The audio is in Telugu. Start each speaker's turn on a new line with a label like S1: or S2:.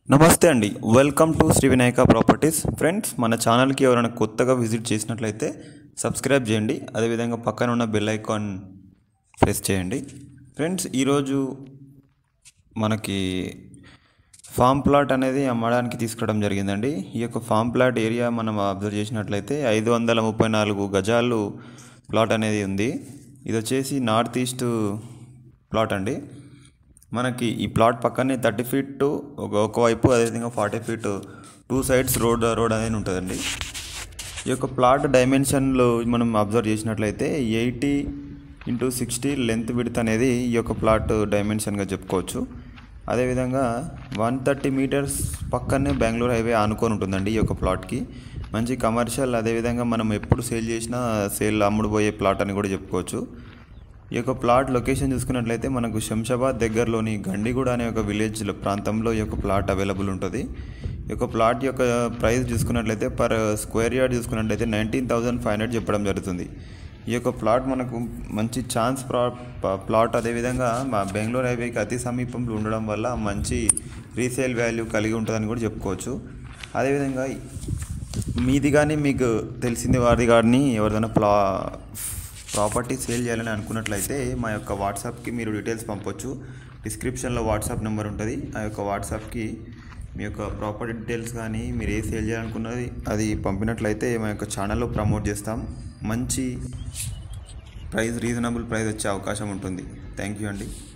S1: నమస్తే అండి welcome to Sri Vinayaka properties friends మన ఛానల్కి ఎవరైనా కొత్తగా విజిట్ చేసినట్లయితే సబ్స్క్రైబ్ చేయండి అదేవిధంగా పక్కన ఉన్న బెల్ ఐకాన్ ప్రెస్ చేయండి ఫ్రెండ్స్ ఈరోజు మనకి ఫామ్ ప్లాట్ అనేది అమ్మడానికి తీసుకురావడం జరిగిందండి ఈ యొక్క ఫామ్ ప్లాట్ ఏరియా మనం అబ్జర్వ్ చేసినట్లయితే ఐదు వందల ముప్పై నాలుగు గజాలు ప్లాట్ అనేది ఉంది ఇది వచ్చేసి నార్త్ ఈస్ట్ ప్లాట్ అండి మనకి ఈ ప్లాట్ పక్కనే థర్టీ ఫీట్ ఒక ఒకవైపు అదేవిధంగా forty feet two sides road road అనేది ఉంటుందండి ఈ యొక్క ప్లాట్ డైమెన్షన్లో మనం అబ్జర్వ్ చేసినట్లయితే eighty into sixty length width అనేది ఈ యొక్క ప్లాట్ డైమెన్షన్గా చెప్పుకోవచ్చు అదేవిధంగా వన్ థర్టీ మీటర్స్ పక్కనే బెంగళూరు హైవే ఆనుకొని ఉంటుందండి ఈ యొక్క ప్లాట్కి మంచి కమర్షియల్ అదేవిధంగా మనం ఎప్పుడు సేల్ చేసినా సేల్ అమ్ముడుపోయే ప్లాట్ అని కూడా చెప్పుకోవచ్చు ఈ యొక్క ప్లాట్ లొకేషన్ చూసుకున్నట్లయితే మనకు శంషాబాద్ దగ్గరలోని గండిగూడ అనే ఒక విలేజ్ ప్రాంతంలో ఈ యొక్క ప్లాట్ అవైలబుల్ ఉంటుంది ఈ యొక్క ప్లాట్ యొక్క ప్రైస్ చూసుకున్నట్లయితే పర్ స్క్వేర్ యార్డ్ చూసుకున్నట్లయితే నైన్టీన్ థౌజండ్ ఫైవ్ హండ్రెడ్ చెప్పడం జరుగుతుంది ఈ యొక్క ప్లాట్ మనకు మంచి ఛాన్స్ ప్లా ప్లాట్ అదేవిధంగా మా బెంగళూరు హైవేకి అతి సమీపంలో ఉండడం వల్ల మంచి రీసేల్ వాల్యూ కలిగి ఉంటుందని కూడా చెప్పుకోవచ్చు అదేవిధంగా మీది కానీ మీకు తెలిసింది వారిది కానీ ఎవరిదైనా ప్లా ప్రాపర్టీ సేల్ చేయాలని అనుకున్నట్లయితే మా యొక్క వాట్సాప్కి మీరు డీటెయిల్స్ పంపొచ్చు డిస్క్రిప్షన్లో వాట్సాప్ నెంబర్ ఉంటుంది ఆ యొక్క వాట్సాప్కి మీ యొక్క ప్రాపర్టీ డీటెయిల్స్ కానీ మీరు ఏ సేల్ చేయాలనుకున్నది అది పంపినట్లయితే మా యొక్క ఛానల్లో ప్రమోట్ చేస్తాం మంచి ప్రైస్ రీజనబుల్ ప్రైస్ వచ్చే అవకాశం ఉంటుంది థ్యాంక్ యూ అండి